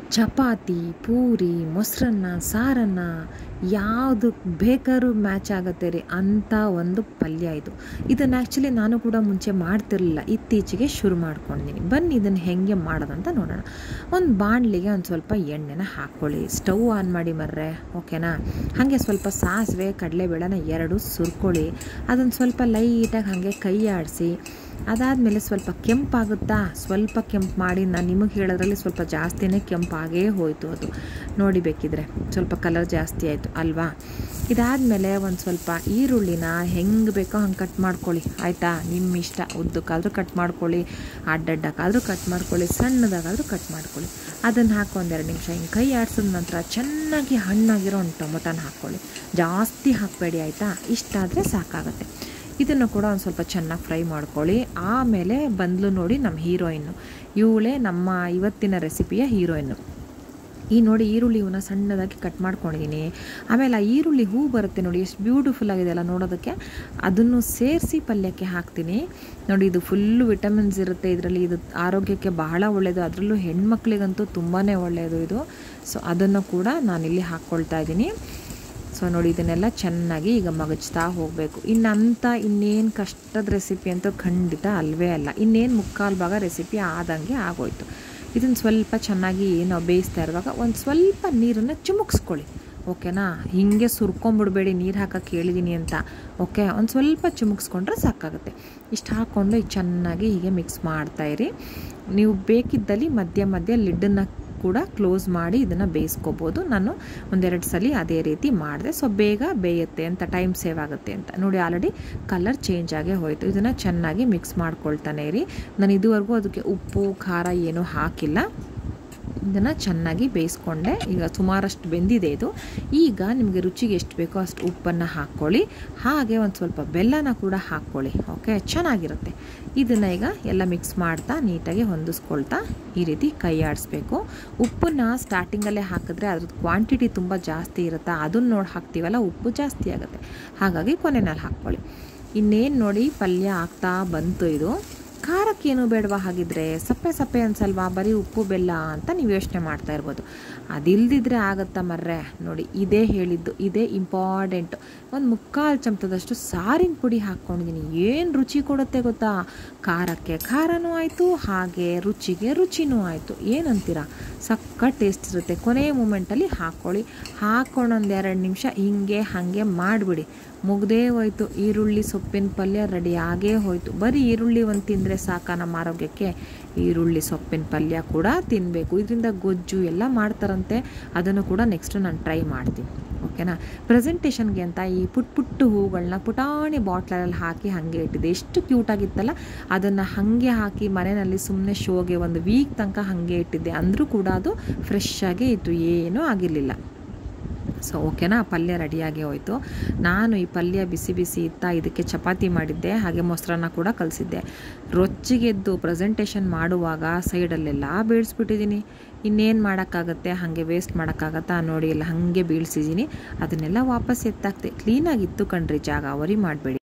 ಚಪಾತಿ ಪೂರಿ ಮೊಸರನ್ನ ಸಾರನ್ನ ಯಾವುದಕ್ಕೆ ಬೇಕಾದ್ರೂ ಮ್ಯಾಚ್ ಆಗುತ್ತೆ ರೀ ಅಂಥ ಒಂದು ಪಲ್ಯ ಇದು ಇದನ್ನು ಆ್ಯಕ್ಚುಲಿ ನಾನು ಕೂಡ ಮುಂಚೆ ಮಾಡ್ತಿರಲಿಲ್ಲ ಇತ್ತೀಚೆಗೆ ಶುರು ಮಾಡ್ಕೊಂಡಿದ್ದೀನಿ ಬನ್ನಿ ಇದನ್ನು ಹೆಂಗೆ ಮಾಡೋದಂತ ನೋಡೋಣ ಒಂದು ಬಾಣಲಿಗೆ ಒಂದು ಸ್ವಲ್ಪ ಎಣ್ಣೆನ ಹಾಕ್ಕೊಳ್ಳಿ ಸ್ಟವ್ ಆನ್ ಮಾಡಿ ಮರ್ರೆ ಓಕೆನಾ ಹಾಗೆ ಸ್ವಲ್ಪ ಸಾಸಿವೆ ಕಡಲೆಬೇಳೆನ ಎರಡು ಸುರ್ಕೊಳ್ಳಿ ಅದನ್ನು ಸ್ವಲ್ಪ ಲೈಟಾಗಿ ಹಾಗೆ ಕೈ ಆಡಿಸಿ ಅದಾದಮೇಲೆ ಸ್ವಲ್ಪ ಕೆಂಪಾಗುತ್ತಾ ಸ್ವಲ್ಪ ಕೆಂಪು ಮಾಡಿ ನಾನು ನಿಮಗೆ ಹೇಳೋದ್ರಲ್ಲಿ ಸ್ವಲ್ಪ ಜಾಸ್ತಿನೇ ಕೆಂಪಾಗೇ ಹೋಯಿತು ಅದು ನೋಡಿ ಬೇಕಿದ್ರೆ ಸ್ವಲ್ಪ ಕಲರ್ ಜಾಸ್ತಿ ಆಯಿತು ಅಲ್ವಾ ಇದಾದಮೇಲೆ ಒಂದು ಸ್ವಲ್ಪ ಈರುಳ್ಳಿನ ಹೆಂಗೆ ಬೇಕೋ ಹಂಗೆ ಕಟ್ ಮಾಡ್ಕೊಳ್ಳಿ ಆಯಿತಾ ನಿಮ್ಮ ಇಷ್ಟ ಉದ್ದಕ್ಕಾದರೂ ಕಟ್ ಮಾಡ್ಕೊಳ್ಳಿ ಅಡ್ಡಡ್ಡಕ್ಕಾದರೂ ಕಟ್ ಮಾಡ್ಕೊಳ್ಳಿ ಸಣ್ಣದಾಗಾದರೂ ಕಟ್ ಮಾಡ್ಕೊಳ್ಳಿ ಅದನ್ನು ಹಾಕಿ ಒಂದೆರಡು ನಿಮಿಷ ಹಿಂಗೆ ಕೈ ಆಡಿಸಿದ ನಂತರ ಚೆನ್ನಾಗಿ ಹಣ್ಣಾಗಿರೋ ಒಂದು ಟೊಮೊಟೊನ ಹಾಕ್ಕೊಳ್ಳಿ ಜಾಸ್ತಿ ಹಾಕಬೇಡಿ ಆಯಿತಾ ಇಷ್ಟಾದರೆ ಸಾಕಾಗುತ್ತೆ ಇದನ್ನು ಕೂಡ ಒಂದು ಸ್ವಲ್ಪ ಚೆನ್ನಾಗಿ ಫ್ರೈ ಮಾಡ್ಕೊಳ್ಳಿ ಆಮೇಲೆ ಬಂದ್ಲು ನೋಡಿ ನಮ್ಮ ಹೀರೋಯಿನ್ನು ಇವಳೇ ನಮ್ಮ ಇವತ್ತಿನ ರೆಸಿಪಿಯ ಹೀರೋಯಿನ್ನು ಈ ನೋಡಿ ಈರುಳ್ಳಿ ಇವನ್ನ ಸಣ್ಣದಾಗಿ ಕಟ್ ಮಾಡ್ಕೊಂಡಿದ್ದೀನಿ ಆಮೇಲೆ ಆ ಈರುಳ್ಳಿ ಹೂ ಬರುತ್ತೆ ನೋಡಿ ಎಷ್ಟು ಬ್ಯೂಟಿಫುಲ್ ಆಗಿದೆ ಅಲ್ಲ ನೋಡೋದಕ್ಕೆ ಅದನ್ನು ಸೇರಿಸಿ ಪಲ್ಯಕ್ಕೆ ಹಾಕ್ತೀನಿ ನೋಡಿ ಇದು ಫುಲ್ಲು ವಿಟಮಿನ್ಸ್ ಇರುತ್ತೆ ಇದರಲ್ಲಿ ಇದು ಆರೋಗ್ಯಕ್ಕೆ ಬಹಳ ಒಳ್ಳೆಯದು ಅದರಲ್ಲೂ ಹೆಣ್ಮಕ್ಳಿಗಂತೂ ತುಂಬಾ ಒಳ್ಳೆಯದು ಇದು ಸೊ ಅದನ್ನು ಕೂಡ ನಾನಿಲ್ಲಿ ಹಾಕ್ಕೊಳ್ತಾ ಇದ್ದೀನಿ ಸೊ ನೋಡಿ ಇದನ್ನೆಲ್ಲ ಚೆನ್ನಾಗಿ ಈಗ ಮಗಚ್ತಾ ಹೋಗಬೇಕು ಇನ್ನಂಥ ಇನ್ನೇನು ಕಷ್ಟದ ರೆಸಿಪಿ ಅಂತೂ ಖಂಡಿತ ಅಲ್ವೇ ಅಲ್ಲ ಇನ್ನೇನು ಮುಕ್ಕಾಲು ಭಾಗ ರೆಸಿಪಿ ಆದಂಗೆ ಆಗೋಯ್ತು ಇದನ್ನು ಸ್ವಲ್ಪ ಚೆನ್ನಾಗಿ ನಾವು ಬೇಯಿಸ್ತಾ ಇರುವಾಗ ಒಂದು ಸ್ವಲ್ಪ ನೀರನ್ನು ಚಿಮುಕ್ಸ್ಕೊಳ್ಳಿ ಓಕೆನಾ ಹೀಗೆ ಸುರ್ಕೊಂಬಿಡ್ಬೇಡಿ ನೀರು ಹಾಕಕ್ಕೆ ಹೇಳಿದ್ದೀನಿ ಅಂತ ಓಕೆ ಒಂದು ಸ್ವಲ್ಪ ಚಿಮುಕ್ಸ್ಕೊಂಡ್ರೆ ಸಾಕಾಗುತ್ತೆ ಇಷ್ಟು ಹಾಕ್ಕೊಂಡು ಈಗ ಚೆನ್ನಾಗಿ ಹೀಗೆ ಮಿಕ್ಸ್ ಮಾಡ್ತಾಯಿರಿ ನೀವು ಬೇಕಿದ್ದಲ್ಲಿ ಮಧ್ಯ ಮಧ್ಯ ಲಿಡ್ಡನ್ನು ಕೂಡ ಕ್ಲೋಸ್ ಮಾಡಿ ಇದನ್ನು ಬೇಯಿಸ್ಕೋಬೋದು ನಾನು ಒಂದೆರಡು ಸಲ ಅದೇ ರೀತಿ ಮಾಡಿದೆ ಸೊ ಬೇಗ ಬೇಯುತ್ತೆ ಅಂತ ಟೈಮ್ ಸೇವ್ ಆಗುತ್ತೆ ಅಂತ ನೋಡಿ ಆಲ್ರೆಡಿ ಕಲರ್ ಚೇಂಜ್ ಆಗೇ ಹೋಯಿತು ಇದನ್ನು ಚೆನ್ನಾಗಿ ಮಿಕ್ಸ್ ಮಾಡ್ಕೊಳ್ತಾನೆ ಇರಿ ನಾನು ಇದುವರೆಗೂ ಅದಕ್ಕೆ ಉಪ್ಪು ಖಾರ ಏನೂ ಹಾಕಿಲ್ಲ ಇದನ್ನು ಚೆನ್ನಾಗಿ ಬೇಯಿಸ್ಕೊಂಡೆ ಈಗ ಸುಮಾರಷ್ಟು ಬೆಂದಿದೆ ಇದು ಈಗ ನಿಮಗೆ ರುಚಿಗೆ ಎಷ್ಟು ಬೇಕೋ ಅಷ್ಟು ಉಪ್ಪನ್ನು ಹಾಕ್ಕೊಳ್ಳಿ ಹಾಗೆ ಒಂದು ಸ್ವಲ್ಪ ಬೆಲ್ಲನ ಕೂಡ ಹಾಕ್ಕೊಳ್ಳಿ ಓಕೆ ಚೆನ್ನಾಗಿರುತ್ತೆ ಇದನ್ನು ಈಗ ಎಲ್ಲ ಮಿಕ್ಸ್ ಮಾಡ್ತಾ ನೀಟಾಗಿ ಹೊಂದಿಸ್ಕೊಳ್ತಾ ಈ ರೀತಿ ಕೈ ಆಡಿಸ್ಬೇಕು ಉಪ್ಪನ್ನು ಸ್ಟಾರ್ಟಿಂಗಲ್ಲೇ ಹಾಕಿದ್ರೆ ಅದ್ರದ್ದು ಕ್ವಾಂಟಿಟಿ ತುಂಬ ಜಾಸ್ತಿ ಇರುತ್ತೆ ಅದನ್ನು ನೋಡಿ ಹಾಕ್ತೀವಲ್ಲ ಉಪ್ಪು ಜಾಸ್ತಿ ಆಗುತ್ತೆ ಹಾಗಾಗಿ ಕೊನೆಯಲ್ಲಿ ಹಾಕ್ಕೊಳ್ಳಿ ಇನ್ನೇನು ನೋಡಿ ಪಲ್ಯ ಆಗ್ತಾ ಬಂತು ಇದು ಖಾರಕ್ಕೇನು ಬೇಡವಾ ಹಾಗಿದ್ರೆ ಸಪ್ಪೆ ಸಪ್ಪೆ ಅನ್ಸಲ್ವಾ ಬರೀ ಉಪ್ಪು ಬೆಲ್ಲ ಅಂತ ನೀವು ಯೋಚನೆ ಮಾಡ್ತಾ ಇರ್ಬೋದು ಅದಿಲ್ದಿದ್ರೆ ಆಗತ್ತಾ ಮರ್ರೆ ನೋಡಿ ಇದೇ ಹೇಳಿದ್ದು ಇದೇ ಇಂಪಾರ್ಟೆಂಟ್ ಒಂದು ಮುಕ್ಕಾಲು ಚಮಚದಷ್ಟು ಸಾರಿನ ಪುಡಿ ಹಾಕ್ಕೊಂಡಿದ್ದೀನಿ ಏನು ರುಚಿ ಕೊಡುತ್ತೆ ಗೊತ್ತಾ ಖಾರಕ್ಕೆ ಖಾರನೂ ಆಯಿತು ಹಾಗೆ ರುಚಿಗೆ ರುಚಿನೂ ಆಯಿತು ಏನಂತೀರಾ ಸಕ್ಕ ಟೇಸ್ಟ್ ಇರುತ್ತೆ ಕೊನೆಯ ಮೂಮೆಂಟಲ್ಲಿ ಹಾಕ್ಕೊಳ್ಳಿ ಹಾಕ್ಕೊಂಡು ಒಂದು ಎರಡು ನಿಮಿಷ ಹಿಂಗೆ ಹಾಗೆ ಮಾಡಿಬಿಡಿ ಮುಗ್ದೇ ಹೋಯ್ತು ಈರುಳ್ಳಿ ಸೊಪ್ಪಿನ ಪಲ್ಯ ರೆಡಿ ಆಗೇ ಹೋಯ್ತು ಬರೀ ಈರುಳ್ಳಿ ಒಂದು ತಿಂದರೆ ಸಾಕ ನಮ್ಮ ಆರೋಗ್ಯಕ್ಕೆ ಈರುಳ್ಳಿ ಸೊಪ್ಪಿನ ಪಲ್ಯ ಕೂಡ ತಿನ್ನಬೇಕು ಇದರಿಂದ ಗೊಜ್ಜು ಎಲ್ಲ ಮಾಡ್ತಾರಂತೆ ಅದನ್ನು ಕೂಡ ನೆಕ್ಸ್ಟ್ ನಾನು ಟ್ರೈ ಮಾಡ್ತೀನಿ ಓಕೆನಾ ಪ್ರೆಸೆಂಟೇಷನ್ಗೆ ಅಂತ ಈ ಪುಟ್ ಪುಟ್ಟು ಹೂಗಳನ್ನ ಪುಟಾಣಿ ಬಾಟ್ಲಲ್ಲಿ ಹಾಕಿ ಹಾಗೆ ಇಟ್ಟಿದ್ದೆ ಎಷ್ಟು ಕ್ಯೂಟಾಗಿತ್ತಲ್ಲ ಅದನ್ನು ಹಾಗೆ ಹಾಕಿ ಮನೆಯಲ್ಲಿ ಸುಮ್ಮನೆ ಶೋಗೆ ಒಂದು ವೀಕ್ ತನಕ ಹಾಗೆ ಇಟ್ಟಿದ್ದೆ ಅಂದರೂ ಕೂಡ ಅದು ಫ್ರೆಶ್ ಆಗೇ ಇತ್ತು ಏನೂ ಆಗಿರಲಿಲ್ಲ ಸೊ ಓಕೆನಾ ಪಲ್ಯ ರೆಡಿಯಾಗಿ ಹೋಯಿತು ನಾನು ಈ ಪಲ್ಯ ಬಿಸಿ ಬಿಸಿ ಇತ್ತ ಇದಕ್ಕೆ ಚಪಾತಿ ಮಾಡಿದ್ದೆ ಹಾಗೆ ಮೊಸರನ್ನ ಕೂಡ ಕಲಿಸಿದ್ದೆ ರೊಚ್ಚಿಗೆದ್ದು ಪ್ರೆಸೆಂಟೇಷನ್ ಮಾಡುವಾಗ ಸೈಡಲ್ಲೆಲ್ಲ ಬೀಳಿಸ್ಬಿಟ್ಟಿದ್ದೀನಿ ಇನ್ನೇನು ಮಾಡೋಕ್ಕಾಗತ್ತೆ ಹಾಗೆ ವೇಸ್ಟ್ ಮಾಡೋಕ್ಕಾಗತ್ತಾ ನೋಡಿ ಎಲ್ಲ ಹಾಗೆ ಬೀಳ್ಸಿದ್ದೀನಿ ಅದನ್ನೆಲ್ಲ ವಾಪಸ್ ಎತ್ತಾಕ್ತೆ ಕ್ಲೀನಾಗಿತ್ತು ಕಣ್ರಿ ಜಾಗ ವರಿ ಮಾಡಬೇಡಿ